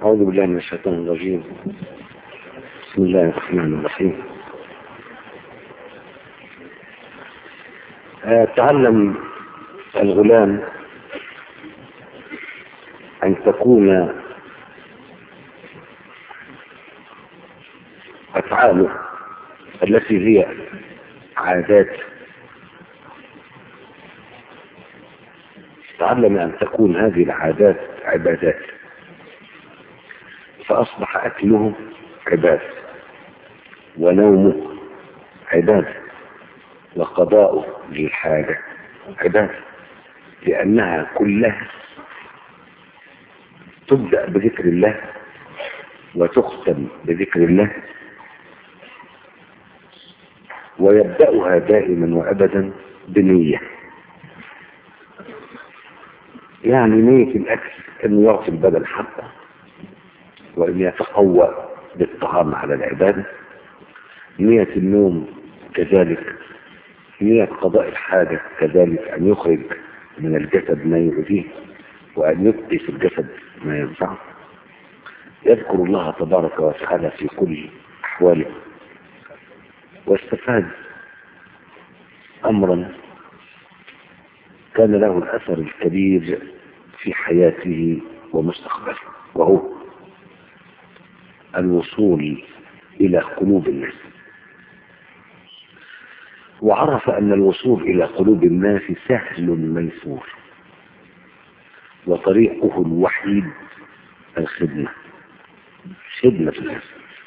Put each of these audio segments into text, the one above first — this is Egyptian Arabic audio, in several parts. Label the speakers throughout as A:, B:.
A: أعوذ بالله من الشيطان الرجيم بسم الله الرحمن الرحيم آه، تعلم الغلام أن تكون أفعاله التي هي عادات تعلم أن تكون هذه العادات عبادات فأصبح أكله عبادة ونومه عبادة وقضاؤه للحاجة عبادة لأنها كلها تبدأ بذكر الله وتختم بذكر الله ويبدأها دائما وأبدا بنية يعني نية الأكل أنه يعطي البدن حقه وأن يتقوى بالطعام على العبادة نية النوم كذلك نية قضاء الحاجة كذلك أن يخرج من الجسد ما يؤذيه وأن يبقي في الجسد ما ينفعه يذكر الله تبارك وتعالى في كل أحواله واستفاد أمرا كان له الأثر الكبير في حياته ومستقبله وهو الوصول إلى قلوب الناس وعرف أن الوصول إلى قلوب الناس سهل ميسور وطريقه الوحيد الخدمة خدمة الناس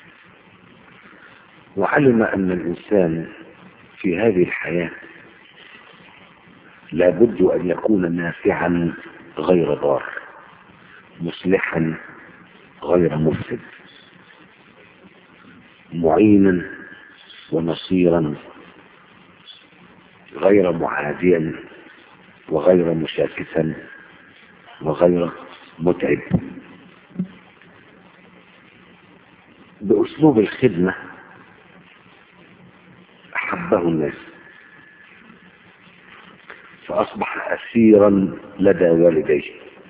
A: وعلم أن الإنسان في هذه الحياة لابد أن يكون نافعا غير ضار مصلحا غير مفسد معينا ونصيرا غير معاديا وغير مشاكسا وغير متعب بأسلوب الخدمة أحبه الناس فأصبح أسيرا لدى والديه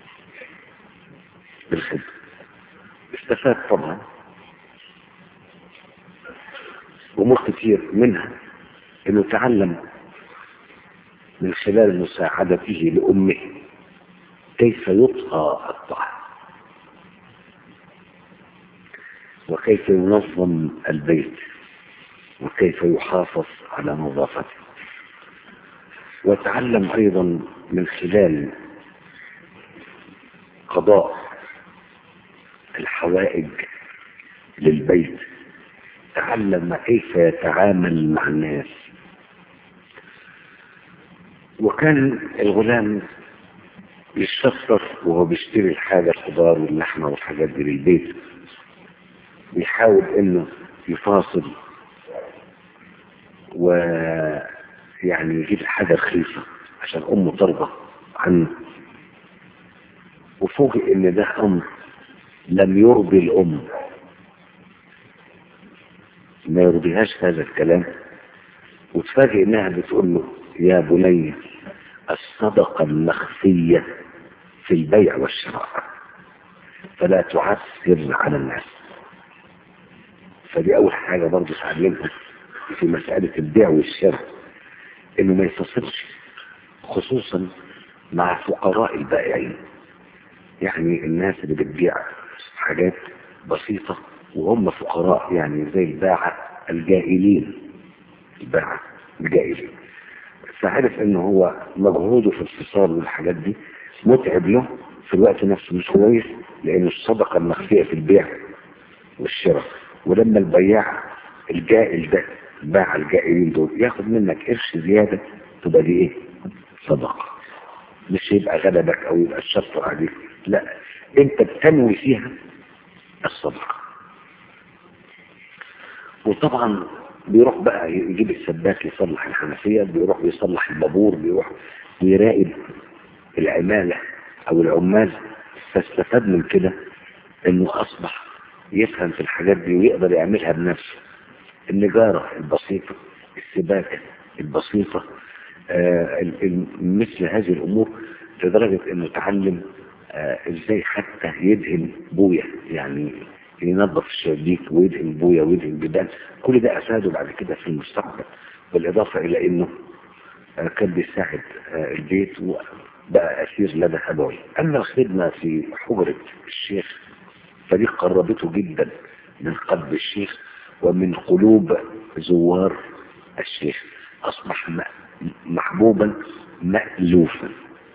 A: بالخدمة استفاد طبعا أمور كتير منها أنه تعلم من خلال مساعدته لأمه كيف يطهى الطعام وكيف ينظم البيت وكيف يحافظ على نظافته وتعلم أيضا من خلال قضاء الحوائج للبيت تعلم كيف يتعامل مع الناس وكان الغلام يشطر وهو بيشتري الحاجة الخضار واللحمة والحاجات دي للبيت بيحاول انه يفاصل ويعني يجيب حاجة رخيصة عشان امه ترضى عنه وفوجئ ان ده امر لم يرضي الام ما يرضيهاش هذا الكلام وتفاجئ انها بتقول له يا بني الصدقة المخفية في البيع والشراء فلا تعسر على الناس فدي اول حاجة برضه تعلمها في مسألة البيع والشراء انه ما يتصلش خصوصا مع فقراء البائعين يعني الناس اللي بتبيع حاجات بسيطة وهم فقراء يعني زي الباعة الجائلين الباعة الجائلين فعرف ان هو مجهوده في الفصال والحاجات دي متعب له في الوقت نفسه مش كويس لان الصدقة المخفية في البيع والشراء ولما البياع الجائل ده باع الجائلين دول ياخد منك قرش زيادة تبقى دي ايه صدقة مش يبقى غلبك او يبقى الشرط عليك لا انت بتنوي فيها الصدقة وطبعا بيروح بقى يجيب السباك يصلح الحنفية بيروح يصلح البابور بيروح يراقب العمالة او العمال فاستفاد من كده انه اصبح يفهم في الحاجات دي ويقدر يعملها بنفسه النجارة البسيطة السباكة البسيطة آه مثل هذه الامور لدرجة انه تعلم آه ازاي حتى يدهن بويا يعني ينظف الشبابيك ويدهن بويا ويدهن جدال كل ده اساعده بعد كده في المستقبل بالاضافه الى انه آه كان بيساعد آه البيت وبقى اسير لدى ابوي اما الخدمه في حجره الشيخ فدي قربته جدا من قلب الشيخ ومن قلوب زوار الشيخ اصبح محبوبا مألوفا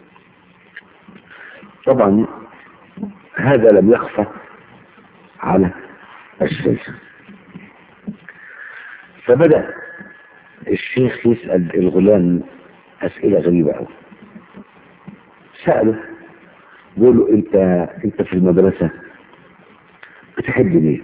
A: طبعا هذا لم يخفى على الشيخ فبدأ الشيخ يسأل الغلام أسئلة غريبة أوي سأله بيقول له أنت أنت في المدرسة بتحب مين؟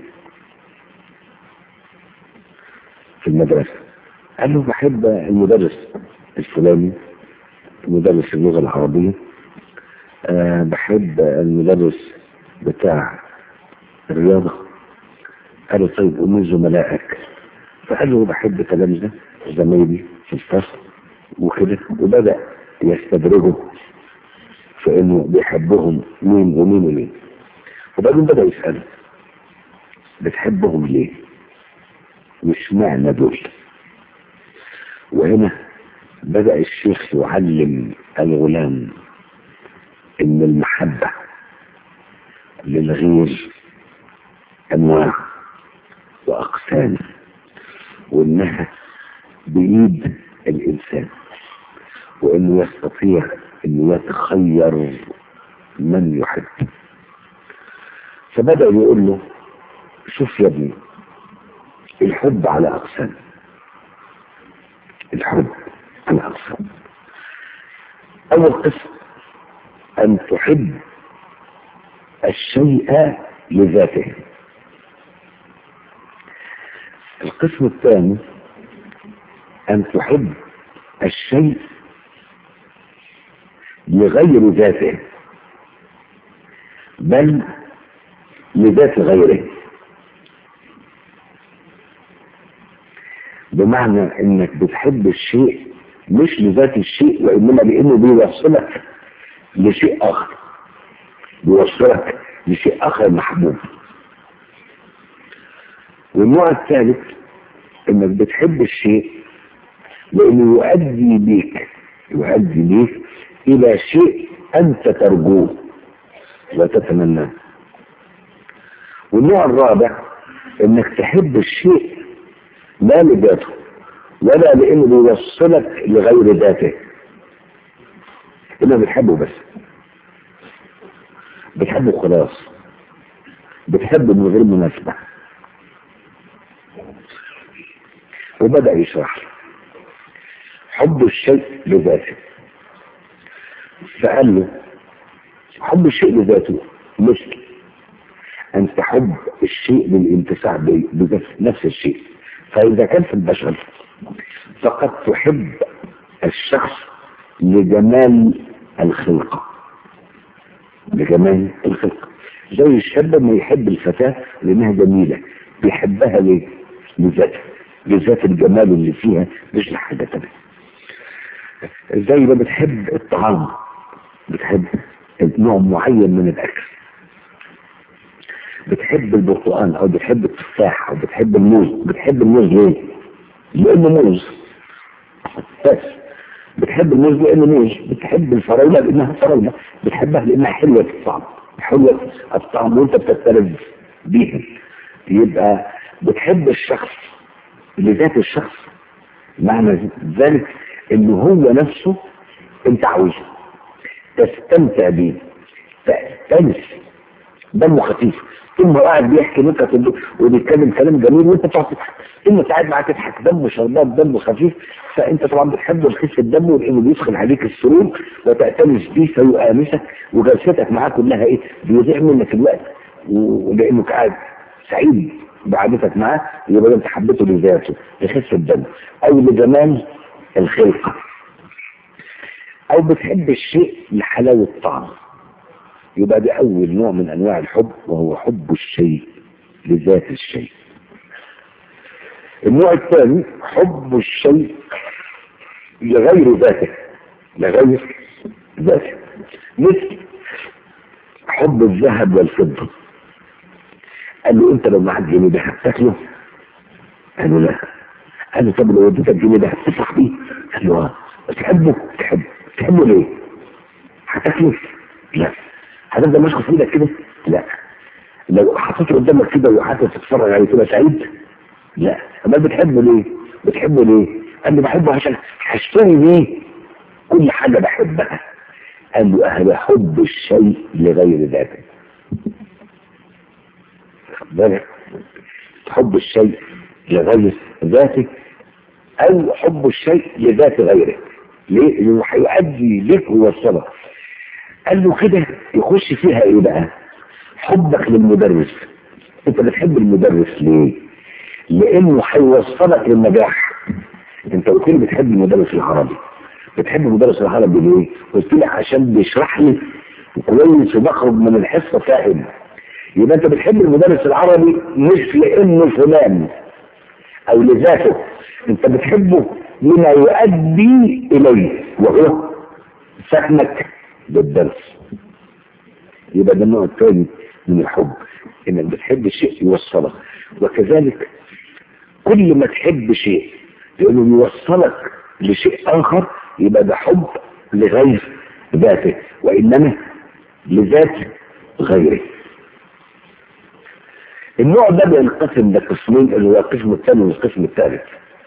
A: في المدرسة قال له بحب المدرس الفلاني مدرس اللغة العربية أه بحب المدرس بتاع الرياضة قال له طيب ومين زملائك فقال له بحب تلامذة زمايلي في الفصل وكده وبدأ يستدرجه في انه بيحبهم مين ومين ومين وبعدين بدأ يسأله بتحبهم ليه مش معنى دول وهنا بدأ الشيخ يعلم الغلام ان المحبة للغير انواع واقسام وانها بايد الانسان وانه يستطيع انه يتخير من يحب فبدأ يقول له شوف يا ابني الحب على اقسام الحب على اقسام اول قسم ان تحب الشيء لذاته القسم الثاني ان تحب الشيء لغير ذاته بل لذات غيره بمعنى انك بتحب الشيء مش لذات الشيء وانما لانه بيوصلك لشيء اخر بيوصلك لشيء اخر محبوب والنوع الثالث انك بتحب الشيء لانه يؤدي بيك يؤدي بيك الى شيء انت ترجوه وتتمناه والنوع الرابع انك تحب الشيء لا لذاته ولا لانه بيوصلك لغير ذاته انه بتحبه بس بتحبه خلاص بتحبه من غير مناسبة وبدأ يشرح حب الشيء لذاته فقال له حب الشيء لذاته مثل أن تحب الشيء للانتفاع بنفس الشيء فإذا كان في البشر فقد تحب الشخص لجمال الخلقة لجمال الخلقة زي الشاب ما يحب الفتاة لأنها جميلة بيحبها ليه؟ لذاتها لذات الجمال اللي فيها مش لحاجة تانية زي ما بتحب الطعام بتحب نوع معين من الأكل بتحب البرتقال او بتحب التفاح او بتحب الموز بتحب الموز ليه لانه موز بس بتحب الموز لانه موز بتحب الفراوله لانها فراوله بتحبها لانها حلوه الطعم حلوه الطعم وانت بتتلذ بيها يبقى بتحب الشخص لذات الشخص معنى ذلك ان هو نفسه انت عاوزه تستمتع بيه تأتنس دمه خفيف طول ما قاعد بيحكي نكت وبيتكلم كلام جميل وانت تقعد تضحك طول ما قاعد معاه تضحك دمه شربات دمه خفيف فانت طبعا بتحب الخفه الدم لانه بيدخل عليك السرور وتأتنس بيه فيؤانسك وجلستك معاه كلها ايه بيضيع منك الوقت ولانك قاعد سعيد بقعدتك معاه يبقى انت حبيته لذاته لخفه الدم او لجمال الخلقه او بتحب الشيء لحلاوه طعمه يبقى ده أول نوع من أنواع الحب وهو حب الشيء لذات الشيء النوع الثاني حب الشيء لغير ذاته لغير ذاته مثل حب الذهب والفضة قال له انت لو معاك جنيه ده هتاكله قال له لا قال له طب لو اديتك جنيه ده هتفرح بيه قال له اه تحبه تحب تحبه ليه هتاكله لا هتفضل ماسكه في ايدك كده لا لو حطيته قدامك كده وقعدت تتفرج عليه تبقى سعيد لا امال بتحبه ليه بتحبه ليه قال لي بحبه عشان هشتري بيه كل حاجه بحبها قال له اهل حب الشيء لغير ذاته خد بالك حب الشيء لغير ذاته او حب الشيء لذات غيره ليه؟ لانه هيؤدي لك ويوصلك قال له كده يخش فيها ايه بقى؟ حبك للمدرس انت بتحب المدرس ليه؟ لانه هيوصلك للنجاح انت قلت لي بتحب المدرس العربي بتحب المدرس العربي ليه؟ قلت لي عشان بيشرح لي كويس وبخرج من الحصه فاهم يبقى انت بتحب المدرس العربي مش لانه فلان او لذاته انت بتحبه لما يؤدي اليه وهو فهمك للدرس يبقى ده النوع الثاني من الحب انك بتحب شيء يوصلك وكذلك كل ما تحب شيء لانه يوصلك لشيء اخر يبقى ده حب لغير ذاته وانما لذات غيره النوع ده بينقسم لقسمين اللي هو القسم الثاني والقسم الثالث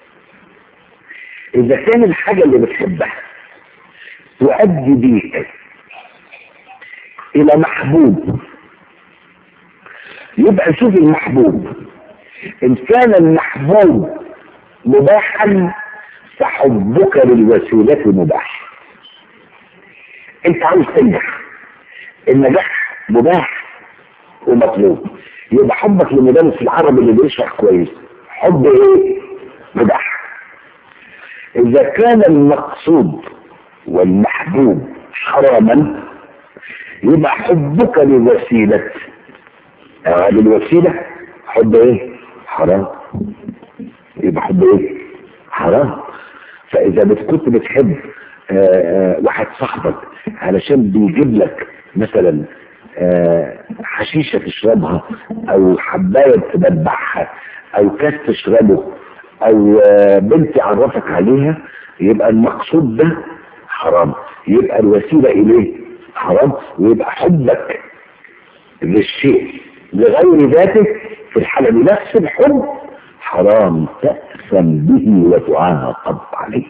A: اذا كان الحاجه اللي بتحبها تؤدي بيك الى محبوب يبقى شوف المحبوب ان كان المحبوب مباحا فحبك للوسيلة مباح انت عاوز تنجح النجاح مباح ومطلوب يبقى حبك للمدرس العربي اللي بيشرح كويس حب ايه مباح اذا كان المقصود والمحبوب حراما يبقى حبك للوسيلة آه للوسيلة حب ايه حرام يبقى حب ايه حرام فاذا كنت بتحب آه آه واحد صاحبك علشان بيجيب لك مثلا حشيشة تشربها او حباية تدبعها او كاس تشربه او بنت يعرفك عليها يبقى المقصود ده حرام يبقى الوسيلة اليه حرام ويبقى حبك للشيء لغير ذاته في الحالة دي نفس الحب حرام تأثم به وتعاقب عليه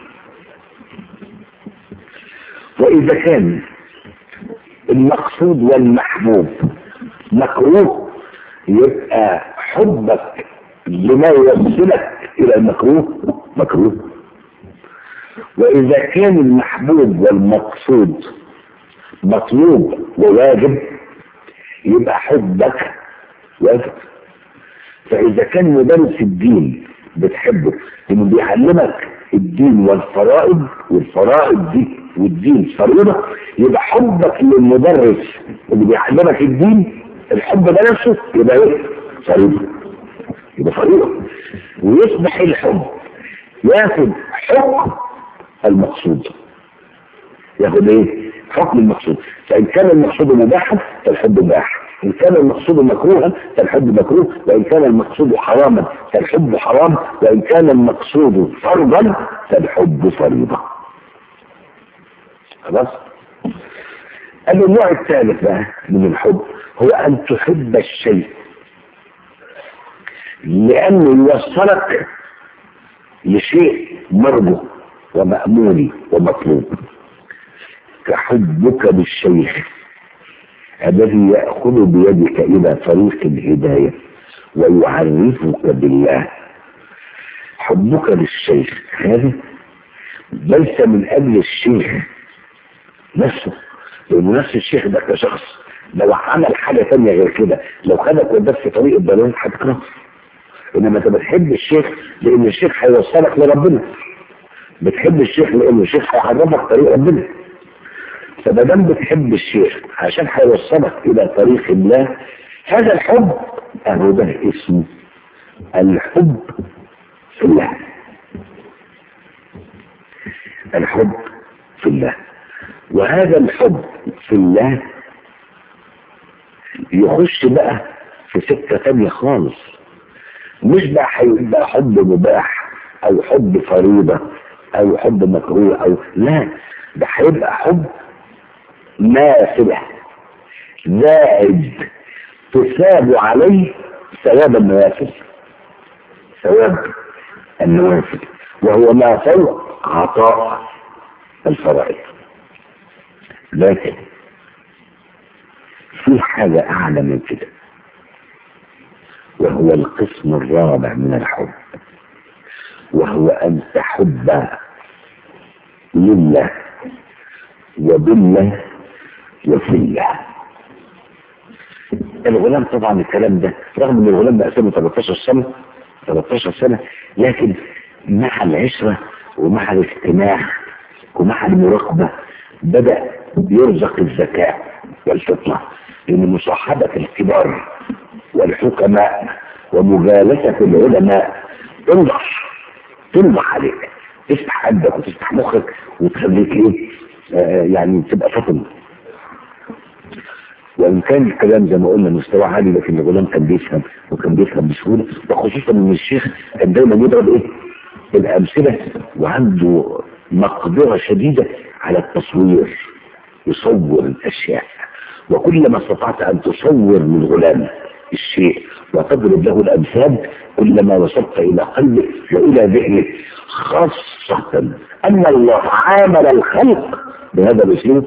A: وإذا كان المقصود والمحبوب مكروه يبقى حبك لما يوصلك إلى المكروه مكروه وإذا كان المحبوب والمقصود مطلوب وواجب يبقى حبك واجب فإذا كان مدرس الدين بتحبه إنه بيعلمك الدين والفرائض والفرائض دي والدين فريضة يبقى حبك للمدرس اللي بيعلمك الدين الحب ده نفسه يبقى ايه؟ فريضة يبقى فريضة ويصبح الحب ياخد حكم المقصود ياخد ايه؟ حكم المقصود فإن كان المقصود مباحا فالحب مباح إن كان المقصود مكروها فالحب مكروه وإن كان المقصود حراما فالحب حرام وإن كان المقصود فرضا فالحب فريضة خلاص قال النوع الثالث بقى من الحب هو أن تحب الشيء لأنه يوصلك لشيء مرجو ومأمول ومطلوب كحبك بالشيخ الذي يأخذ بيدك إلى طريق الهداية ويعرفك بالله حبك للشيخ هذا ليس من أجل الشيخ نفسه لأن نفس الشيخ ده كشخص لو عمل حاجة تانية غير كده لو خدك وداك في طريق الضلال هتكرهه إنما أنت بتحب الشيخ لأن الشيخ هيوصلك لربنا بتحب الشيخ لأن الشيخ هيعرفك طريق ربنا فما دام بتحب الشيخ عشان هيوصلك الى طريق الله هذا الحب اهو ده اسمه الحب في الله الحب في الله وهذا الحب في الله يخش بقى في سكة تانية خالص مش بقى هيبقى حب مباح او حب فريضة او حب مكروه او لا ده هيبقى حب نافلة زائد تثاب عليه ثواب النوافل ثواب النوافل وهو ما فوق عطاء الفرائض لكن في حاجة أعلى من كده وهو القسم الرابع من الحب وهو أن تحب لله وبالله وفي الله الغلام طبعا الكلام ده رغم ان الغلام بقى سنه 13 سنه 13 سنه لكن مع العشره ومع الاجتماع ومع المراقبه بدا يرزق الذكاء والفطنه لان مصاحبه الكبار والحكماء ومجالسه العلماء تنضح تنضح عليك تفتح قلبك وتفتح مخك وتخليك ايه آه يعني تبقى فطن وان كان الكلام زي ما قلنا مستوى عالي لكن الغلام كان بيفهم وكان بيفهم بسهوله وخصوصا ان الشيخ كان دايما يضرب ايه الامثله وعنده مقدره شديده على التصوير يصور الاشياء وكلما استطعت ان تصور للغلام الشيء وتضرب له الامثال كلما وصلت الى قلبه والى ذهنه خاصه ان الله عامل الخلق بهذا الاسلوب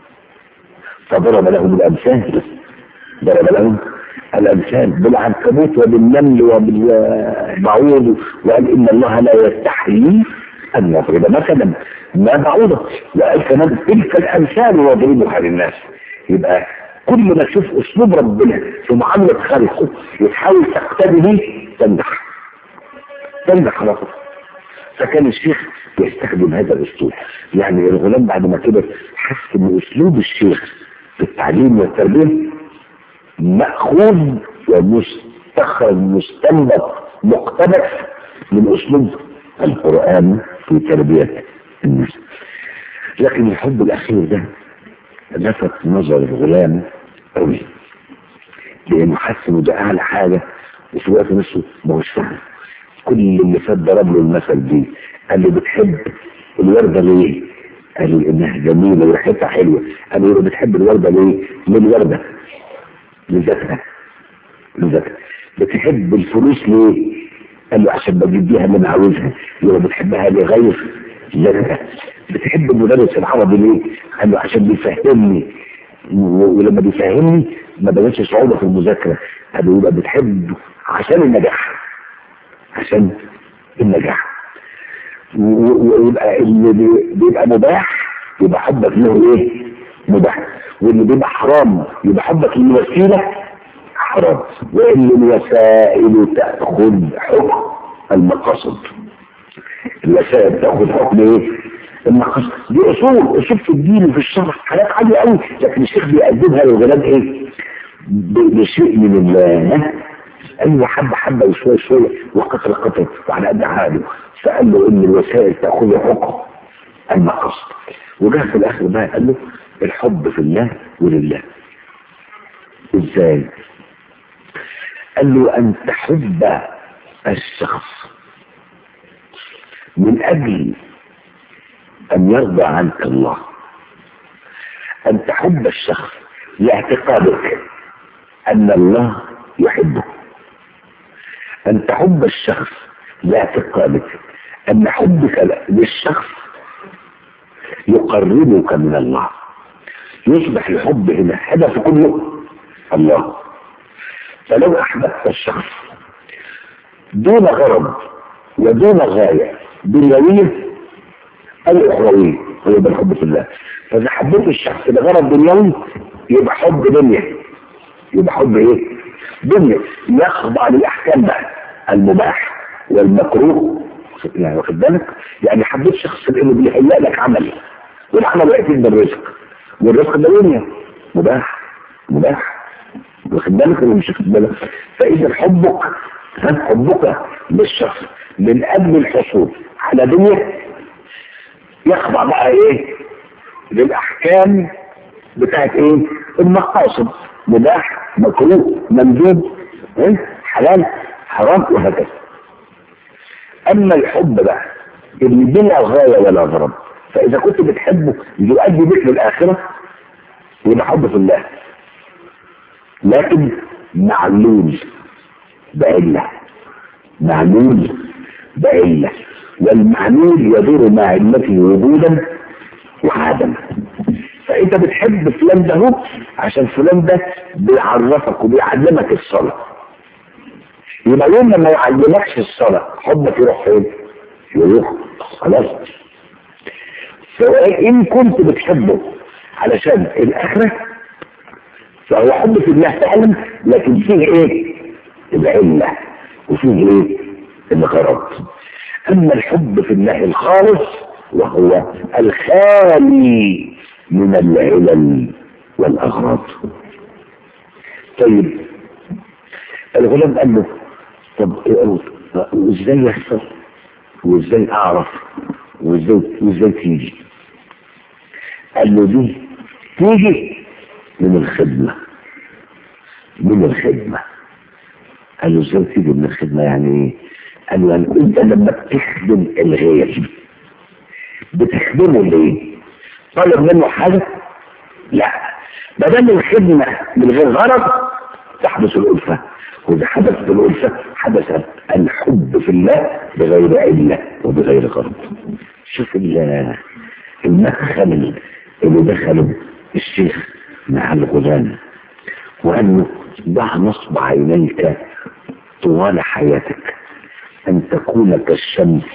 A: فضرب لهم الامثال ضرب لهم الامثال بالعنكبوت وبالنمل وبالبعوض وقال ان الله لا يستحيي ان يضرب مثلا ما بعوضه وقال كمان تلك الامثال واضربها للناس يبقى كل ما تشوف اسلوب ربنا في معامله خلقه وتحاول تقتدي بيه تنجح تنجح على طول فكان الشيخ يستخدم هذا الاسلوب يعني الغلام بعد ما كبر حس ان اسلوب الشيخ في التعليم والتربيه ماخوذ ومستخرج مستنبط مقتبس من اسلوب القران في تربيه الناس لكن الحب الاخير ده لفت نظر الغلام قوي لانه حس انه ده اعلى حاجه وفي وقت نفسه ما هوش فاهم كل اللي فات ضرب له المثل دي قال له بتحب الورده ليه؟ قال له انها جميله وريحتها حلوه قال له بتحب الورده ليه؟ ليه الورده؟ لذاتها لذاتها بتحب الفلوس ليه؟ قال له عشان بجيب بيها اللي انا عاوزها يبقى بتحبها لغير ذاتها بتحب المدرس العربي ليه؟ قال له عشان بيفهمني ولما بيفهمني ما بلاش صعوبه في المذاكره قال له يبقى بتحب عشان النجاح عشان النجاح ويبقى اللي بيبقى مباح يبقى حبك له ايه مباح واللي بيبقى حرام يبقى حبك للوسيله حرام وان الوسائل تاخذ حكم المقاصد الوسائل تاخذ حكم ايه المقاصد دي اصول اصول في الدين وفي الشرع حاجات عاليه قوي لكن الشيخ بيقدمها للغلام ايه بشيء من الله ايوه حبه حبه وشويه شويه وقطر قطر وعلى قد حاله فقال له ان الوسائل تاخذ حكم المقصد وجه في الاخر بقى قال له الحب في الله ولله ازاي قال له ان تحب الشخص من اجل ان يرضى عنك الله ان تحب الشخص لاعتقادك ان الله يحبه أن تحب الشخص لاعتقادك أن حبك للشخص يقربك من الله يصبح الحب هنا هدف كله الله فلو أحببت الشخص دون غرض ودون غاية دنيوية أو أخروية ويبقى الحب في الله فإذا حبيت الشخص لغرض دنيوي يبقى حب دنيا يبقى حب إيه؟ دنيا يخضع للاحكام بقى المباح والمكروه يعني واخد بالك يعني حبيت شخص انه بيهيئ لك عمل والعمل ياتي بالرزق والرزق ده دنيا مباح مباح واخد بالك ولا مش واخد بالك فاذا حبك حبك للشخص من اجل الحصول على دنيا يخضع بقى ايه للاحكام بتاعت ايه المقاصد مباح مكروه مندوب إيه؟ حلال حرام وهكذا اما الحب بقى اللي بلا غايه ولا غرض فاذا كنت بتحبه يؤدي بك للاخره يبقى حب في الله لكن معلول بعله معلول بعله والمعلول يدور مع علته وجودا وعدما فانت بتحب فلان ده هو عشان فلان ده بيعرفك وبيعلمك الصلاه يبقى يوم لما يعلمكش الصلاه حبك يروح فين؟ يروح خلاص سواء ان كنت بتحبه علشان الاخره فهو حب في الله فعلا لكن فيه ايه؟ العله وفيه ايه؟ الغرض اما الحب في الله الخالص وهو الخالي من العلل والاغراض طيب الغلام قال له طب ازاي يحصل وازاي اعرف وازاي وازاي تيجي قال له دي تيجي من الخدمة من الخدمة قال له ازاي تيجي من الخدمة يعني ايه قال له يعني انت لما بتخدم الغير بتخدمه ليه طالب منه حاجة لا بدل الخدمة من غير غرض تحدث الألفة وإذا حدثت الألفة حدث الحب في الله بغير علة وبغير غرض شوف المدخل اللي دخله الشيخ مع الغلام وأنه ضع نصب عينيك طوال حياتك أن تكون كالشمس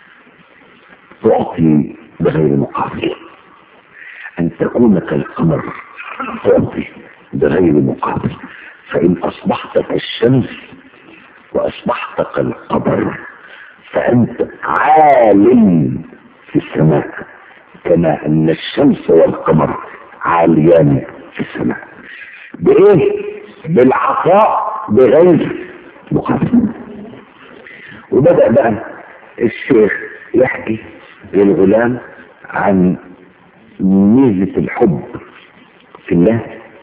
A: تعطي بغير مقابل أن تكون كالقمر تعطي بغير مقابل فإن أصبحت كالشمس وأصبحت كالقمر فأنت عالم في السماء كما أن الشمس والقمر عاليان في السماء بإيه؟ بالعطاء بغير مقابل وبدأ بقى الشيخ يحكي للغلام عن ميزة الحب في الله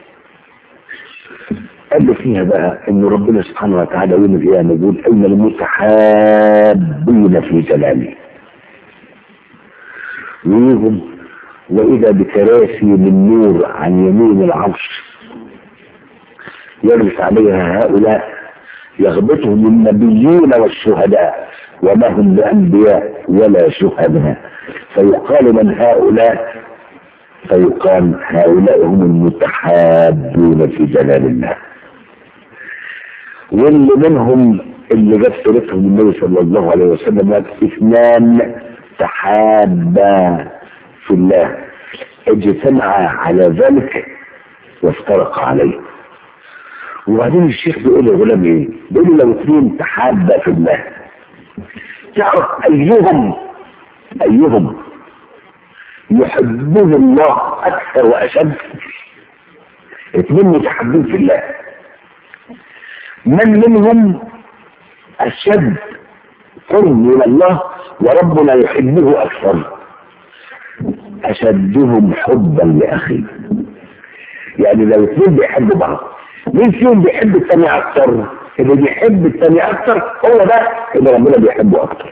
A: قال له فيها بقى ان ربنا سبحانه وتعالى يوم القيامه يقول ان المتحابين في جلالي ويهم واذا بكراسي من نور عن يمين العرش يجلس عليها هؤلاء يغبطهم النبيون والشهداء وما هم بانبياء ولا شهداء فيقال من هؤلاء فيقال هؤلاء هم المتحابون في جلال الله واللي منهم اللي جاب سيرتهم النبي صلى الله عليه وسلم اثنان تحابا في الله اجتمعا على ذلك وافترقا عليه وبعدين الشيخ بيقول للغلام ايه؟ بيقول لو اثنين تحابا في الله تعرف ايهم ايهم يحبه الله اكثر واشد اثنين متحبين في الله من منهم اشد قرب من الله وربنا يحبه اكثر اشدهم حبا لاخيه يعني لو اثنين بيحبوا بعض مين فيهم بيحب الثاني اكثر اللي بيحب الثاني اكثر هو ده اللي ربنا بيحبه اكثر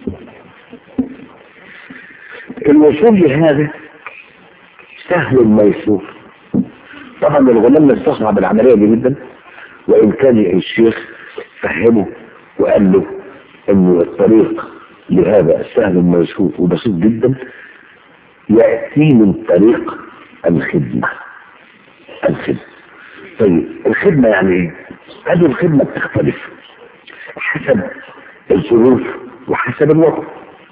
A: الوصول لهذا سهل ميسور طبعا الغلام مستصعب العمليه دي جدا وان كان الشيخ فهمه وقال له ان الطريق لهذا سهل ميسور وبسيط جدا ياتي من طريق الخدمه الخدمه طيب الخدمه يعني ايه؟ هذه الخدمه بتختلف حسب الظروف وحسب الوقت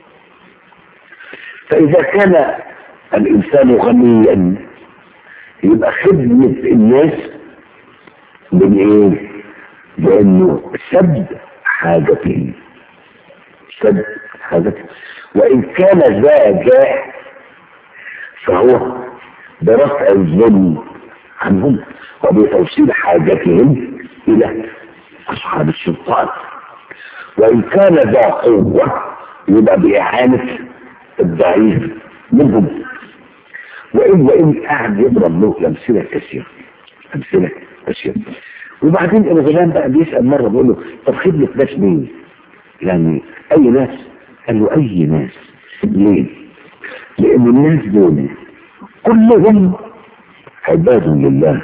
A: فإذا كان الإنسان غنيا يبقى خدمة الناس من إيه؟ لأنه سد حاجته سد حاجته وإن كان ذا جاء فهو برفع الظلم عنهم وبتوصيل حاجتهم إلى أصحاب السلطان وإن كان ذا قوة يبقى بإعانة الضعيف منهم وإن وإن قاعد يضرب له أمثلة كثيرة أمثلة اشياء وبعدين الغلام بقى بيسال مره بيقول له طب خدمه ناس مين؟ يعني اي ناس؟ قال له اي ناس ليه؟ لان الناس دول كلهم عباد لله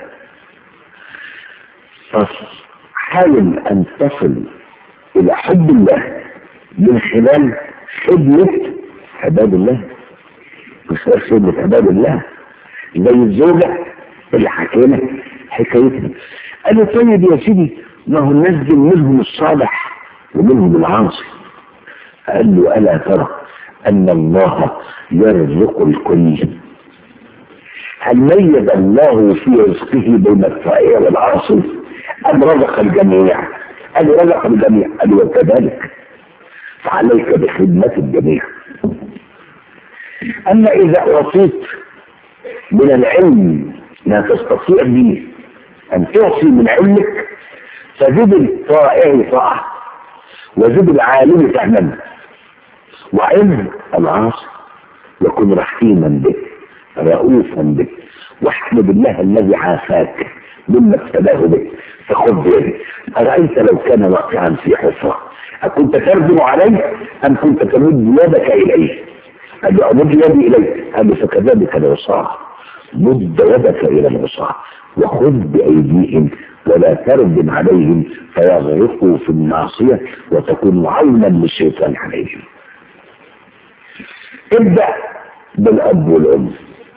A: فحاول ان تصل الى حب الله من خلال خدمة عباد الله من خلال خدمة عباد الله زي الزوجة اللي حكينا حكايتها قال له طيب يا سيدي ما هو الناس دي منهم الصالح ومنهم العاصي قال له ألا ترى أن الله يرزق الكل هل ميز الله في رزقه بين الطائع والعاصي أم رزق الجميع قال رزق الجميع قال وكذلك فعليك بخدمة الجميع أما إذا أعطيت من العلم ما تستطيع به أن تعطي من علمك فزد الطائع طاعة وزد العالم فهما وعلم العاصي وكن رحيما به رؤوفا به واحمد الله الذي عافاك مما ابتلاه به فخذ بيده أرأيت لو كان واقعا في حفرة أكنت ترجم عليه أم كنت تمد يدك إليه قال له أمد يدي إليه قال له فكذلك العصاة مد يدك إلى العصاة وخذ بأيديهم ولا تردم عليهم فيغرقوا في المعصية وتكون عونا للشيطان عليهم ابدأ بالأب والأم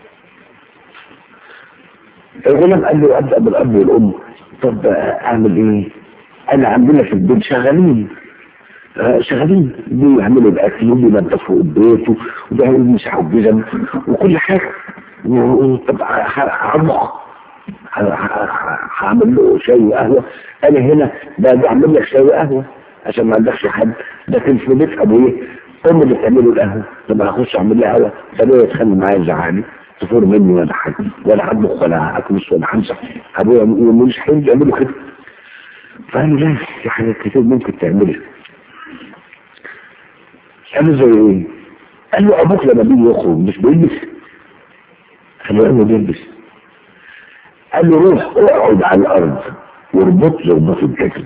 A: الغلام قال له ابدا بالاب والام طب اعمل ايه انا عندنا في البيت شغالين آه شغالين بيعملوا الاكل وبينظفوا البيت وبيمسحوا الجزم وكل حاجه طب هطبخ هعمل له شاي وقهوه انا هنا باجي اعمل لك شاي وقهوه عشان ما عندكش حد لكن في بيت ابويا ام اللي تعمل له القهوه طب هخش اعمل لها قهوه فابويا يتخانق معايا يزعلني تفور مني ولا حاجة ولا هطبخ ولا اكنس ولا همسح ابويا مش حلو يعملوا كده فقالوا لا في حاجات كتير ممكن تعملها قالوا زي ايه؟ قال له ابوك لما بيجي يخرج مش بيلبس قال له انا بيلبس قال له روح اقعد على الارض واربط له رباط الجسم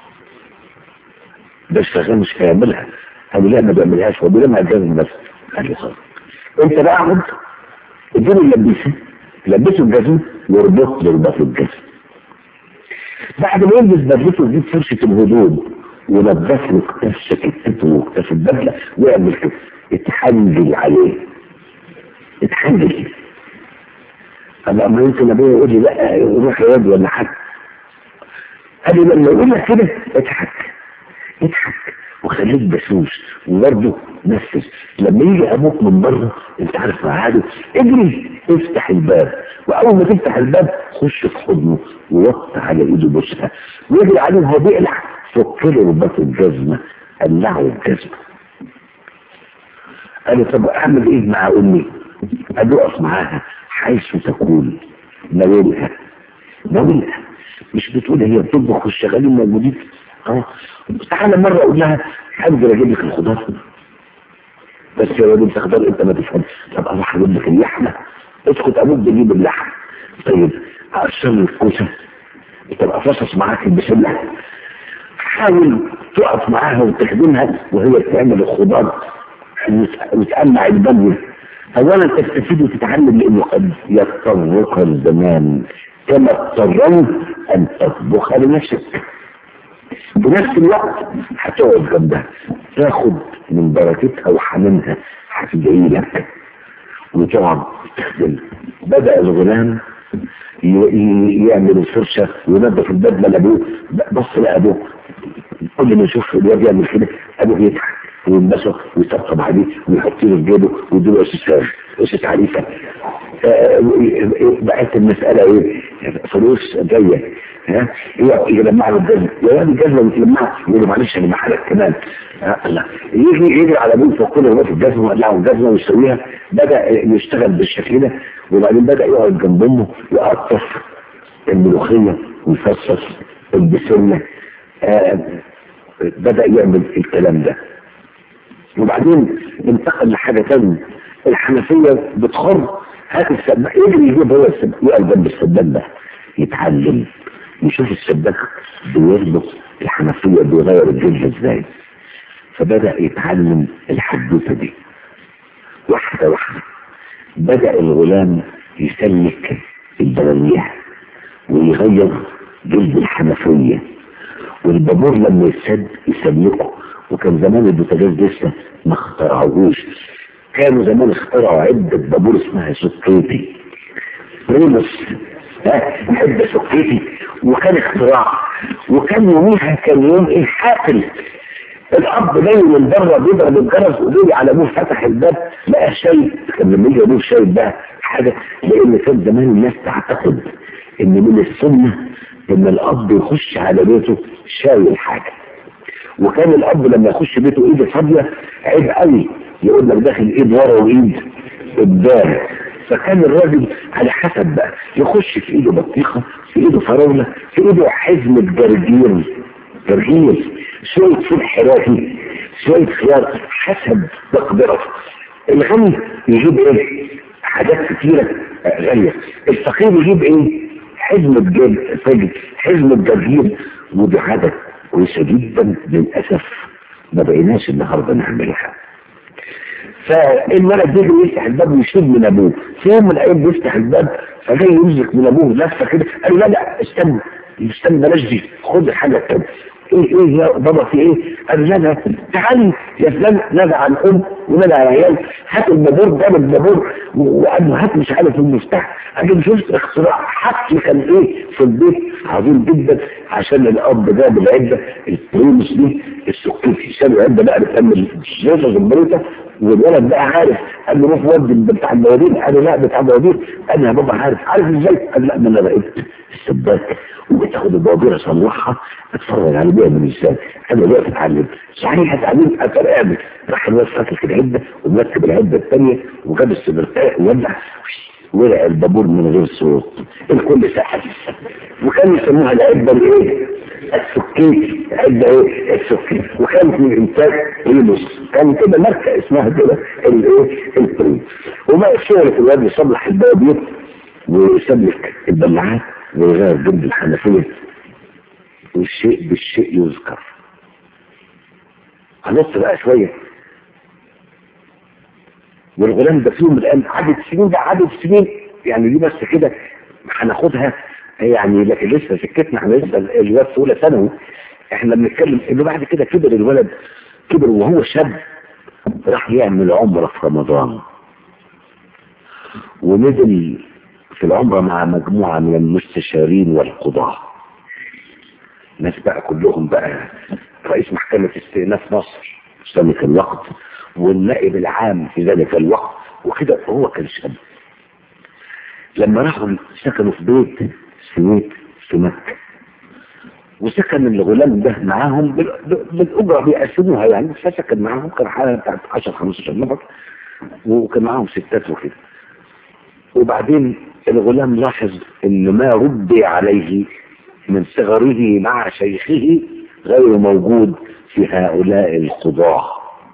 A: ده اشتغل مش هيعملها قال له لا ما بيعملهاش هو بيلمها الجزم بس قال له خلاص انت بقى اقعد اديله يلبسه لبسه الجزم واربط له رباط الجزم بعد ما يلبس بدلته يجيب فرشة الهدوم ونضف له كتاف شكلته وكتاف البدلة ويعمل كده اتحنجل عليه اتحنجل انا اما يمكن ابويا يقول لي لا روح يا واد ولا حاجه قال لي لما يقول لك كده اضحك اضحك وخليك بسوس وبرضه نفس لما يجي ابوك من بره انت عارف ميعاده اجري افتح الباب واول ما تفتح الباب خش في حضنه ووط على ايده بوسها ويجري عليه وهو بيقلع فك له رباط الجزمه قلعه الجزمه قال لي طب اعمل ايه مع امي؟ قال له اقف معاها حيث تكون ناولها ناولها مش بتقول هي بتطبخ والشغالين موجودين اه تعالى مرة اقول لها انزل اجيب لك الخضار بس يا راجل خضار انت ما تفهمش طب اروح اجيب لك اللحمه اسكت ابوك بجيب اللحم طيب اقشر لك الكوسه طب افصص معاك البسله حاول تقف معاها وتخدمها وهي بتعمل الخضار وتقلع البلوه اولا تستفيد وتتعلم لانه قد يضطرك الزمان كما اضطروا ان تطبخ لنفسك بنفس الوقت هتقعد جنبها تاخد من بركتها وحنانها هتدعي لك وتقعد تخدم بدأ الغلام يعمل الفرشة وينظف البدلة لأبوه بص لأبوه كل ما يشوف الواد يعمل كده أبوه يضحك وينبسط ويطبطب عليه ويحط له في جيبه ويديله قصة قصة عريفة بقت المسألة ايه فلوس جاية ها يجمع له الجزمة يا ولد الجزمة بتلمعها يقول له معلش انا محلك كمان لا يجي يجري على ابوه يفك له رباط الجزمة ويقلعه الجزمة ويسويها بدأ يشتغل بالشكل ده وبعدين بدأ يقعد جنب امه يقطف الملوخية ويفصص البسلة آه بدأ يعمل الكلام ده وبعدين انتقل لحاجة تانية الحنفية بتخر هات السباك يجري يجيب هو السباك يقف جنب السباك ده يتعلم يشوف السباك بيربط الحنفية بيغير الجلد ازاي فبدأ يتعلم الحدوثة دي واحدة واحدة بدأ الغلام يسلك البلاليح ويغير جلد الحنفية والبابور لما يسد يسلكه وكان زمان البوتاجاز لسه ما اخترعوهوش كانوا زمان اخترعوا عدة بابور اسمها سكيتي ريموس عدة سكيتي وكان اختراع وكان يوميها كان يوم ايه حافل الاب جاي من بره بيضرب الجرس وجاي على ابوه فتح الباب لقى شاي كان لما يجي ابوه شاي بقى حاجه لان كان زمان الناس تعتقد ان من السنه ان الاب يخش على بيته شاي الحاجه وكان الاب لما يخش بيته ايده فاضيه عيب قوي يقول لك داخل ايد ورا وايد قدام فكان الراجل على حسب بقى يخش في ايده بطيخه في ايده فراوله في ايده حزمه جرجير جرجير شويه فول حراتي شويه خيار حسب مقدرته الغني يجيب ايه حاجات كتيره غاليه الفقير يجيب ايه حزمه جد فجر حزمه جرجير ودي حاجه كويسه جدا للاسف ما بقيناش النهارده نعملها فالولد بيجي يفتح الباب ويشيل من ابوه في يوم من الايام بيفتح الباب فجاي يمسك من ابوه لفه كده قال له لا لا استنى استنى بلاش دي خد الحاجه التانيه ايه ايه يا بابا في ايه؟ قال لا لا تعالي يا فلان نادى على الام ونادى على العيال هات البابور جاب البابور وقال له هات مش عارف المفتاح قال شفت اختراع حكي كان ايه في البيت عظيم جدا عشان الاب جاب العده البريمس دي السكيتي شال العده بقى بتعمل الشاشه البريطه والولد بقى عارف قال له روح ودي بتاع الموادير قال له لا بتاع الموادير قال له يا بابا عارف عارف ازاي؟ قال لا ما انا لقيت السباك وبتاخد البوابير اصلحها اتفرج على بيها من ازاي انا دلوقتي اتعلم صحيح اتعلم اعمل راح الواد فاتح العده ومركب العده الثانيه وجاب السبرتاء وولع ولع البابور من غير صوت الكل سحب وكانوا يسموها العده الايه؟ السكيت عده ايه؟ السكيت وكانت من انتاج ريموس كان كده ماركه اسمها كده الايه؟ البريم وبقى الشغل في الواد يصلح البوابير ويسلك البلاعات ويغير جلد الحنفية والشيء بالشيء يذكر هنص بقى شوية والغلام ده فيهم الآن عدد سنين ده عدد سنين يعني دي بس كده هناخدها يعني لكن لسه سكتنا احنا لسه الواد في اولى ثانوي احنا بنتكلم انه بعد كده كبر الولد كبر وهو شاب راح يعمل عمره في رمضان ونزل في العمرة مع مجموعة من المستشارين والقضاة ناس بقى كلهم بقى رئيس محكمة استئناف مصر في ذلك الوقت والنائب العام في ذلك الوقت وكده هو كان شاب لما راحوا سكنوا في بيت سويت في مكة وسكن الغلام ده معاهم بالأجرة بيقسموها يعني فسكن معاهم كان حالة بتاعت 10 15 نفر وكان معاهم ستات وكده وبعدين الغلام لاحظ ان ما ربي عليه من صغره مع شيخه غير موجود في هؤلاء القضاة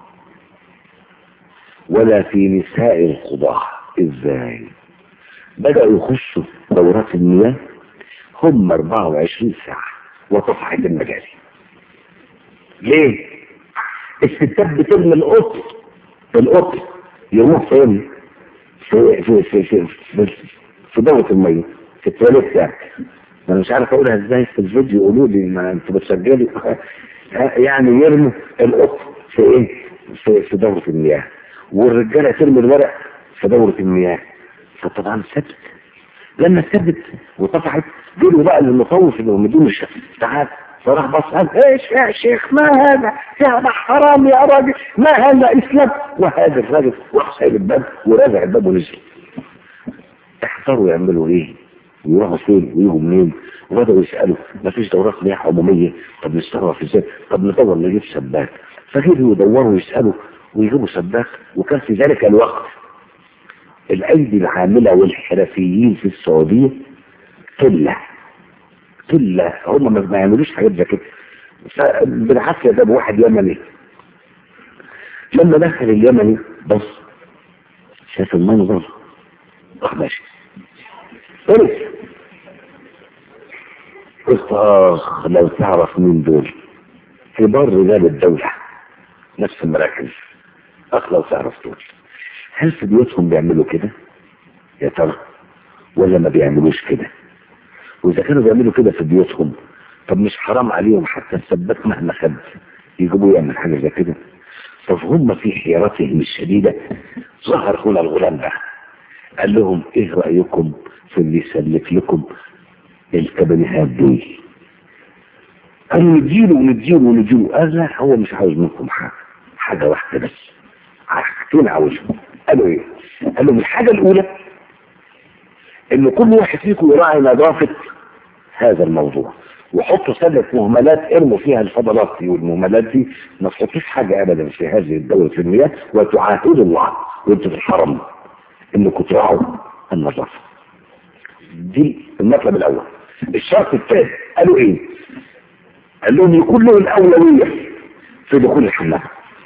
A: ولا في نساء القضاة ازاي بدأوا يخشوا دورات المياه هم 24 ساعة وتصحيح المجاري ليه الستات بترمي القط القط يروح فين في في في في, في, في دورة المية في التواليت يعني انا مش عارف اقولها ازاي في الفيديو يقولوا لي ما انتوا بتسجلوا يعني يرموا القط في ايه في, في دورة المياه والرجالة ترمي الورق في دورة المياه فطبعا ثبت لما ثبت وطفحت جروا بقى للمطوف اللي هم دون الشيخ تعال فراح بص قال ايش يا شيخ ما هذا هذا حرام يا راجل ما هذا اسلام وهذا الراجل راح سايب الباب ورازع الباب ونزل احتاروا يعملوا ايه ويروحوا فين ويجوا منين وبدأوا يسألوا ما فيش دورات مياه عمومية طب نتصرف ازاي طب ندور نجيب سباك فجيبوا يدوروا ويسألوا ويجيبوا سباك وكان في ذلك الوقت الايدي العاملة والحرفيين في السعودية قلة قلة هم ما يعملوش حاجات زي كده فبالعافية جاب واحد يمني لما دخل اليمني بص شاف المنظر راح ماشي ورث قلت اخ لو تعرف مين دول كبار رجال الدولة نفس المراكز اخ لو تعرف دول هل في بيوتهم بيعملوا كده يا ترى ولا ما بيعملوش كده واذا كانوا بيعملوا كده في بيوتهم طب مش حرام عليهم حتى السباك مهما خد يجيبوا يعمل حاجه زي كده طب هم في حيرتهم الشديده ظهر هنا الغلام ده قال لهم ايه رايكم في اللي يسلك لكم الكابينيهات دي قالوا نديله ونديله ونديله قال لا هو مش عاوز منكم حاجه حاجه واحده بس حاجتين عاوزهم قالوا ايه؟ قالوا الحاجه الاولى ان كل واحد فيكم يراعي نظافه هذا الموضوع وحطوا سلة مهملات ارموا فيها الفضلات دي والمهملات دي ما تحطوش حاجة ابدا في هذه الدولة في المياه وتعاهدوا الله وانتوا في الحرم انكم تراعوا النظافة دي المطلب الاول الشرط الثاني قالوا ايه قال لهم يكون له الاولوية في دخول الحمام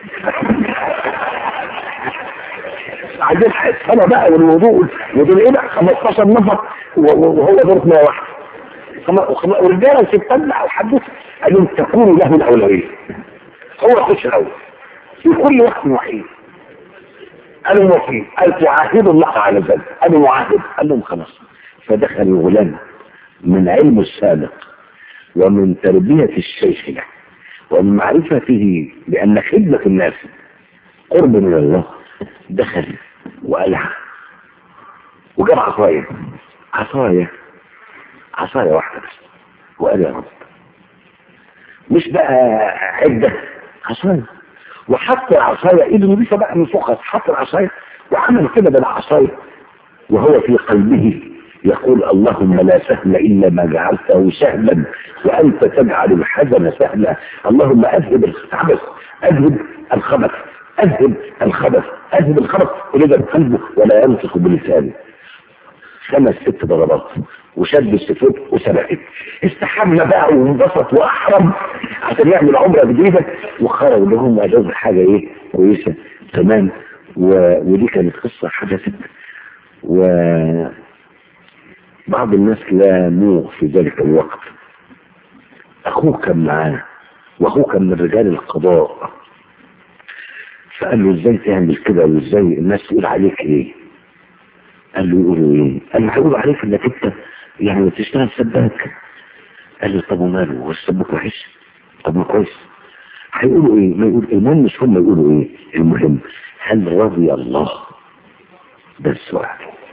A: عايزين الصلاة بقى والوضوء ودول ايه بقى 15 نفر وهو دورة مياه واحدة ورجاله وستات بقى وحدث قال لهم تكون له الاولويه هو يخش الاول في كل وقت وحيد قالوا موافقين قال تعاهدوا الله على ذلك قالوا معاهد قال لهم خلاص فدخل الغلام من علمه السابق ومن تربية الشيخ له ومن معرفته بأن خدمة الناس قرب من الله دخل وقالها وجاب عصاية عصاية عصاية واحدة بس وقال يا رب مش بقى عدة عصاية وحط العصاية ايده نضيفة بقى من فوقها حط العصاية وعمل كده بالعصاية وهو في قلبه يقول اللهم لا سهل إلا ما جعلته سهلا وأنت تجعل الحزن سهلا اللهم أذهب الخبث أذهب الخبث أذهب الخبث أذهب الخبث ولد قلبه ولا ينطق بلسانه خمس ست ضربات وشد السفوت وسبقت استحمى بقى وانبسط واحرم عشان يعمل عمره جديده وخرج لهم وقالوا حاجه ايه كويسه تمام و... ودي كانت قصه حدثت و بعض الناس لاموه في ذلك الوقت اخوه كان معاه واخوه كان من رجال القضاء فقال له ازاي تعمل كده وازاي الناس تقول عليك ايه قال له يقولوا ايه قال له هيقولوا عليك انك انت يعني بتشتغل سباك قال له طب وماله هو السباك وحش طب ما كويس هيقولوا ايه ما يقول المهم مش هم يقولوا ايه المهم هل رضي الله ده السؤال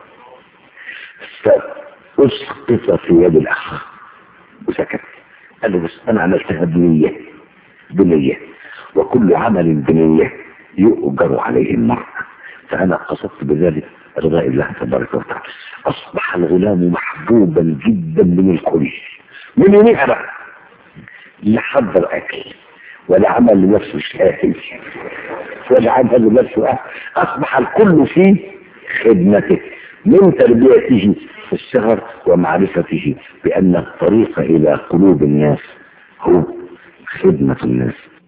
A: فاسقط في يد الاخ وسكت قال له بس انا عملتها بنيه بنيه وكل عمل بنيه يؤجر عليه المرء فانا قصدت بذلك رضاء الله تبارك وتعالى اصبح الغلام محبوبا جدا من الكل من يوميها بقى لا حضر اكل ولا عمل لنفسه شاهي ولا عمل لنفسه أهل. اصبح الكل في خدمته من تربيته في الصغر ومعرفته بان الطريق الى قلوب الناس هو خدمة الناس